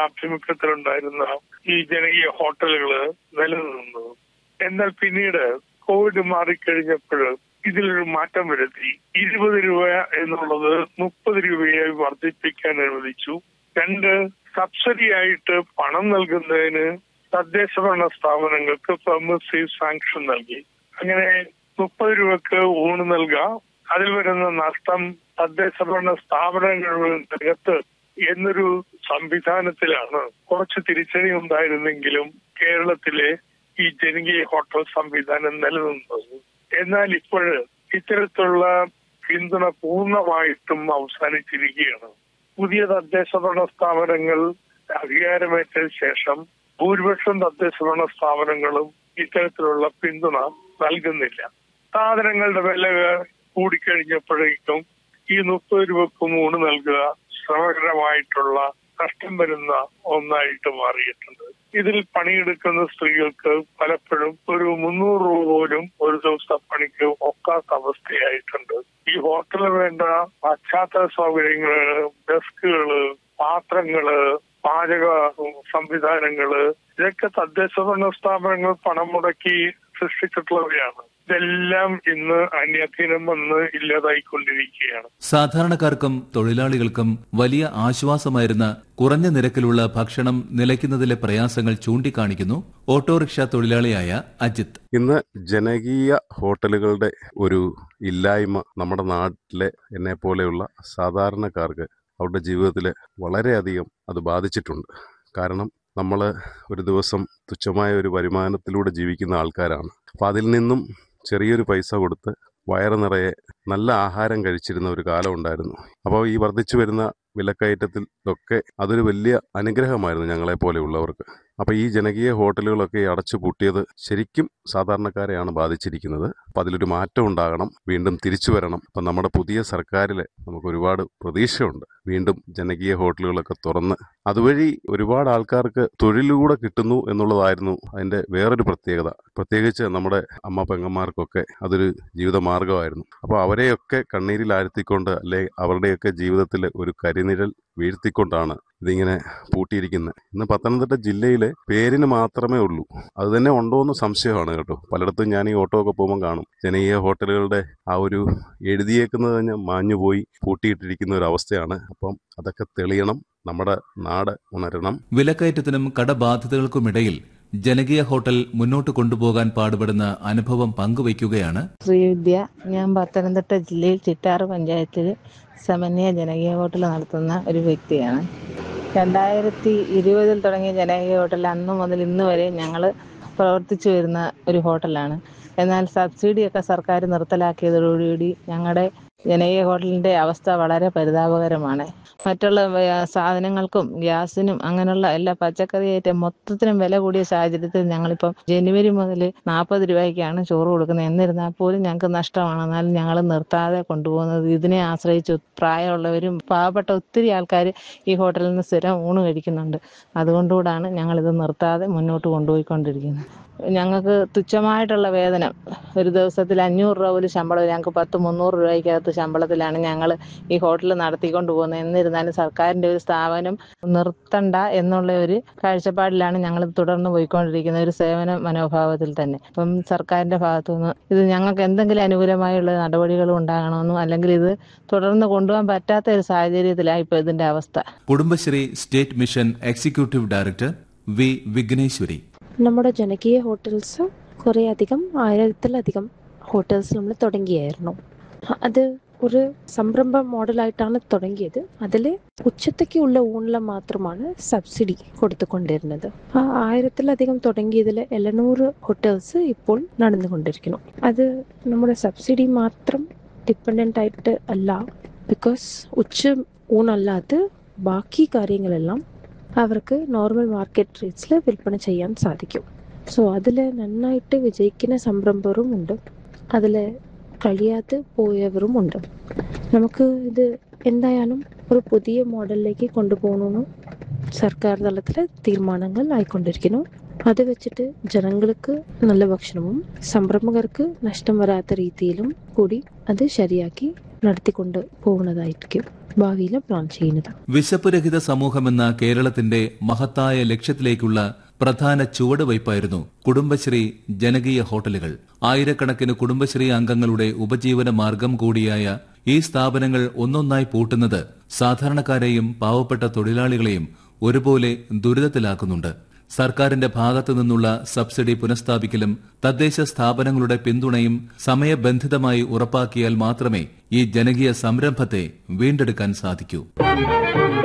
ആഭിമുഖ്യത്തിലുണ്ടായിരുന്ന ഈ ജനകീയ ഹോട്ടലുകള് നിലനിന്നത് എന്നാൽ പിന്നീട് കോവിഡ് മാറിക്കഴിഞ്ഞപ്പോൾ ഇതിലൊരു മാറ്റം വരുത്തി ഇരുപത് രൂപ എന്നുള്ളത് മുപ്പത് രൂപയായി വർദ്ധിപ്പിക്കാൻ അനുവദിച്ചു രണ്ട് സബ്സിഡി ആയിട്ട് പണം നൽകുന്നതിന് തദ്ദേശ ഭരണ സ്ഥാപനങ്ങൾക്ക് പെർമിസീവ് സാങ്ഷൻ നൽകി അങ്ങനെ മുപ്പത് രൂപക്ക് ഊണ് നൽകാം അതിൽ വരുന്ന നഷ്ടം തദ്ദേശ ഭരണ സ്ഥാപനങ്ങളിനകത്ത് എന്നൊരു സംവിധാനത്തിലാണ് കുറച്ച് തിരിച്ചടി ഉണ്ടായിരുന്നെങ്കിലും കേരളത്തിലെ ഈ ജനകീയ ഹോട്ടൽ സംവിധാനം നിലനിന്നത് എന്നാൽ ഇപ്പോൾ ഇത്തരത്തിലുള്ള പിന്തുണ പൂർണ്ണമായിട്ടും അവസാനിച്ചിരിക്കുകയാണ് പുതിയ തദ്ദേശ ഭരണ സ്ഥാപനങ്ങൾ അധികാരമേറ്റതിന് ശേഷം ഭൂരിപക്ഷം തദ്ദേശ ഭരണ സ്ഥാപനങ്ങളും ഇത്തരത്തിലുള്ള പിന്തുണ നൽകുന്നില്ല സാധനങ്ങളുടെ വില കൂടിക്കഴിഞ്ഞപ്പോഴേക്കും ഈ മുപ്പത് രൂപക്ക് മൂന്ന് നൽകുക ശ്രമകരമായിട്ടുള്ള നഷ്ടം വരുന്ന ഒന്നായിട്ട് മാറിയിട്ടുണ്ട് ഇതിൽ പണിയെടുക്കുന്ന സ്ത്രീകൾക്ക് പലപ്പോഴും ഒരു മുന്നൂറ് രൂപ പോലും ഒരു ദിവസത്തെ പണിക്ക് ഒക്കാത്ത അവസ്ഥയായിട്ടുണ്ട് ഈ ഹോട്ടലിൽ വേണ്ട പശ്ചാത്തല സൗകര്യങ്ങള് ഡെസ്കുകള് പാത്രങ്ങള് പാചക സംവിധാനങ്ങള് ഇതൊക്കെ തദ്ദേശ ഭരണ സ്ഥാപനങ്ങൾ പണം മുടക്കി സൃഷ്ടിച്ചിട്ടുള്ളവയാണ് ഇതെല്ലാം ഇന്ന് അന്യാധീനം വന്ന് ഇല്ലാതായിക്കൊണ്ടിരിക്കുകയാണ് സാധാരണക്കാർക്കും തൊഴിലാളികൾക്കും വലിയ ആശ്വാസമായിരുന്ന കുറഞ്ഞ നിരക്കിലുള്ള ഭക്ഷണം നിലയ്ക്കുന്നതിലെ പ്രയാസങ്ങൾ ചൂണ്ടിക്കാണിക്കുന്നു ഓട്ടോറിക്ഷ തൊഴിലാളിയായ അജിത് ഇന്ന് ജനകീയ ഹോട്ടലുകളുടെ ഒരു ഇല്ലായ്മ നമ്മുടെ നാട്ടിലെ എന്നെ പോലെയുള്ള സാധാരണക്കാർക്ക് അവരുടെ ജീവിതത്തിൽ വളരെയധികം അത് ബാധിച്ചിട്ടുണ്ട് കാരണം നമ്മൾ ഒരു ദിവസം തുച്ഛമായ ഒരു വരുമാനത്തിലൂടെ ജീവിക്കുന്ന ആൾക്കാരാണ് അപ്പം അതിൽ നിന്നും ചെറിയൊരു പൈസ കൊടുത്ത് വയറ് നിറയെ നല്ല ആഹാരം കഴിച്ചിരുന്ന ഒരു കാലം ഉണ്ടായിരുന്നു അപ്പോൾ ഈ വർദ്ധിച്ചു വരുന്ന വിലക്കയറ്റത്തിൽ ഒക്കെ അതൊരു വലിയ അനുഗ്രഹമായിരുന്നു ഞങ്ങളെ പോലെയുള്ളവർക്ക് അപ്പോൾ ഈ ജനകീയ ഹോട്ടലുകളൊക്കെ അടച്ചു പൂട്ടിയത് ശരിക്കും സാധാരണക്കാരെയാണ് ബാധിച്ചിരിക്കുന്നത് അപ്പം അതിലൊരു മാറ്റം ഉണ്ടാകണം വീണ്ടും തിരിച്ചു വരണം അപ്പം നമ്മുടെ പുതിയ സർക്കാരിൽ നമുക്ക് ഒരുപാട് പ്രതീക്ഷയുണ്ട് വീണ്ടും ജനകീയ ഹോട്ടലുകളൊക്കെ തുറന്ന് അതുവഴി ഒരുപാട് ആൾക്കാർക്ക് തൊഴിലൂടെ കിട്ടുന്നു എന്നുള്ളതായിരുന്നു അതിൻ്റെ വേറൊരു പ്രത്യേകത പ്രത്യേകിച്ച് നമ്മുടെ അമ്മ പെങ്ങന്മാർക്കൊക്കെ അതൊരു ജീവിത മാർഗമായിരുന്നു അപ്പോൾ അവരെയൊക്കെ കണ്ണീരിലാഴ്ത്തിക്കൊണ്ട് അല്ലെ അവരുടെയൊക്കെ ജീവിതത്തിൽ ഒരു കരിനിഴൽ വീഴ്ത്തിക്കൊണ്ടാണ് ഇതിങ്ങനെ പൂട്ടിയിരിക്കുന്നത് ഇന്ന് പത്തനംതിട്ട ജില്ലയിലെ പേരിന് മാത്രമേ ഉള്ളൂ അത് തന്നെ ഉണ്ടോ എന്ന് സംശയമാണ് കേട്ടോ പലയിടത്തും ഞാൻ ഈ ഓട്ടോ ഒക്കെ പോകുമ്പോൾ കാണും ജനകീയ ഹോട്ടലുകളുടെ ആ ഒരു എഴുതിയേക്കുന്നത് തന്നെ മാഞ്ഞുപോയി പൂട്ടിയിട്ടിരിക്കുന്ന ഒരു അവസ്ഥയാണ് അപ്പം അതൊക്കെ തെളിയണം നമ്മുടെ നാട് ഉണരണം വിലക്കയറ്റത്തിനും കടബാധ്യതകൾക്കുമിടയിൽ ജനകീയ ഹോട്ടൽ മുന്നോട്ട് കൊണ്ടുപോകാൻ പാടുപെടുന്ന അനുഭവം പങ്കുവയ്ക്കുകയാണ് ശ്രീവിദ്യ ഞാൻ പത്തനംതിട്ട ജില്ലയിൽ ചിറ്റാറ് പഞ്ചായത്തിൽ സമന്വയ ജനകീയ ഹോട്ടൽ നടത്തുന്ന ഒരു വ്യക്തിയാണ് രണ്ടായിരത്തി ഇരുപതിൽ തുടങ്ങിയ ജനകീയ ഹോട്ടൽ അന്ന് മുതൽ ഇന്ന് വരെ ഞങ്ങൾ പ്രവർത്തിച്ചു വരുന്ന ഒരു ഹോട്ടലാണ് എന്നാൽ സബ്സിഡിയൊക്കെ സർക്കാർ നിർത്തലാക്കിയതോടുകൂടി ഞങ്ങളുടെ ജനകീയ ഹോട്ടലിൻ്റെ അവസ്ഥ വളരെ പരിതാപകരമാണ് മറ്റുള്ള വ- സാധനങ്ങൾക്കും ഗ്യാസിനും അങ്ങനെയുള്ള എല്ലാ പച്ചക്കറി ഐറ്റം മൊത്തത്തിനും വില കൂടിയ സാഹചര്യത്തിൽ ഞങ്ങളിപ്പം ജനുവരി മുതൽ നാൽപ്പത് രൂപയ്ക്കാണ് ചോറ് കൊടുക്കുന്നത് എന്നിരുന്നാൽ പോലും ഞങ്ങൾക്ക് നഷ്ടമാണ് എന്നാലും ഞങ്ങൾ നിർത്താതെ കൊണ്ടുപോകുന്നത് ഇതിനെ ആശ്രയിച്ച് പ്രായമുള്ളവരും പാവപ്പെട്ട ഒത്തിരി ആൾക്കാർ ഈ ഹോട്ടലിൽ നിന്ന് സ്ഥിരം ഊണ് കഴിക്കുന്നുണ്ട് അതുകൊണ്ടുകൂടാണ് ഞങ്ങളിത് നിർത്താതെ മുന്നോട്ട് കൊണ്ടുപോയിക്കൊണ്ടിരിക്കുന്നത് ഞങ്ങൾക്ക് തുച്ഛമായിട്ടുള്ള വേതനം ഒരു ദിവസത്തിൽ അഞ്ഞൂറ് രൂപ പോലും ശമ്പളം ഞങ്ങൾക്ക് പത്ത് മുന്നൂറ് രൂപയ്ക്കകത്ത് ശമ്പളത്തിലാണ് ഞങ്ങൾ ഈ ഹോട്ടൽ നടത്തിക്കൊണ്ട് പോകുന്നത് എന്നിരുന്നാലും സർക്കാരിൻ്റെ ഒരു സ്ഥാപനം നിർത്തണ്ട എന്നുള്ള ഒരു കാഴ്ചപ്പാടിലാണ് ഞങ്ങൾ തുടർന്ന് പോയിക്കൊണ്ടിരിക്കുന്ന ഒരു സേവന മനോഭാവത്തിൽ തന്നെ അപ്പം സർക്കാരിൻ്റെ ഭാഗത്തുനിന്ന് ഇത് ഞങ്ങൾക്ക് എന്തെങ്കിലും അനുകൂലമായുള്ള നടപടികൾ ഉണ്ടാകണമെന്നും അല്ലെങ്കിൽ ഇത് തുടർന്ന് കൊണ്ടുപോകാൻ പറ്റാത്ത ഒരു സാഹചര്യത്തിലാണ് ഇപ്പോൾ ഇതിൻ്റെ അവസ്ഥ Kudumbashree state mission executive director V Vighneshwari നമ്മുടെ ജനകീയ ഹോട്ടൽസ് കുറേ അധികം ആയിരത്തിലധികം ഹോട്ടൽസ് നമ്മൾ തുടങ്ങിയായിരുന്നു അത് ഒരു സംരംഭ മോഡലായിട്ടാണ് തുടങ്ങിയത് അതിൽ ഉച്ചത്തേക്ക് ഉള്ള ഊണിൽ മാത്രമാണ് സബ്സിഡി കൊടുത്തുകൊണ്ടിരുന്നത് ആ ആയിരത്തിലധികം തുടങ്ങിയതിൽ എഴുന്നൂറ് ഹോട്ടൽസ് ഇപ്പോൾ നടന്നുകൊണ്ടിരിക്കുന്നു അത് നമ്മുടെ സബ്സിഡി മാത്രം ഡിപ്പെൻഡൻ്റ് ആയിട്ട് അല്ല ബിക്കോസ് ഉച്ച ഊണല്ലാതെ ബാക്കി കാര്യങ്ങളെല്ലാം അവർക്ക് നോർമൽ മാർക്കറ്റ് റേറ്റ്സിൽ വിൽപ്പന ചെയ്യാൻ സാധിക്കും സോ അതിൽ നന്നായിട്ട് വിജയിക്കുന്ന സംരംഭരും ഉണ്ട് അതിൽ കഴിയാതെ പോയവരും ഉണ്ട് നമുക്ക് ഇത് എന്തായാലും ഒരു പുതിയ മോഡലിലേക്ക് കൊണ്ടുപോകണമെന്ന് സർക്കാർ തലത്തിൽ തീരുമാനങ്ങൾ ആയിക്കൊണ്ടിരിക്കുന്നു അത് വെച്ചിട്ട് ജനങ്ങൾക്ക് നല്ല ഭക്ഷണവും സംരംഭകർക്ക് നഷ്ടം വരാത്ത രീതിയിലും കൂടി അത് ശരിയാക്കി നടത്തിക്കൊണ്ട് പോകുന്നതായിരിക്കും ഭാവിയിൽ പ്ലാൻ ചെയ്യുന്നത് വിശപ്പ് രഹിത സമൂഹമെന്ന കേരളത്തിന്റെ മഹത്തായ ലക്ഷ്യത്തിലേക്കുള്ള പ്രധാന ചുവടുവയ്പായിരുന്നു കുടുംബശ്രീ ജനകീയ ഹോട്ടലുകൾ ആയിരക്കണക്കിന് കുടുംബശ്രീ അംഗങ്ങളുടെ ഉപജീവന മാർഗം കൂടിയായ ഈ സ്ഥാപനങ്ങൾ ഒന്നൊന്നായി പൂട്ടുന്നത് സാധാരണക്കാരെയും പാവപ്പെട്ട തൊഴിലാളികളെയും ഒരുപോലെ ദുരിതത്തിലാക്കുന്നുണ്ട് സർക്കാരിന്റെ ഭാഗത്തു നിന്നുള്ള സബ്സിഡി പുനഃസ്ഥാപിക്കലും തദ്ദേശ സ്ഥാപനങ്ങളുടെ പിന്തുണയും സമയബന്ധിതമായി ഉറപ്പാക്കിയാൽ മാത്രമേ ഈ ജനകീയ സംരംഭത്തെ വീണ്ടെടുക്കാൻ സാധിക്കൂ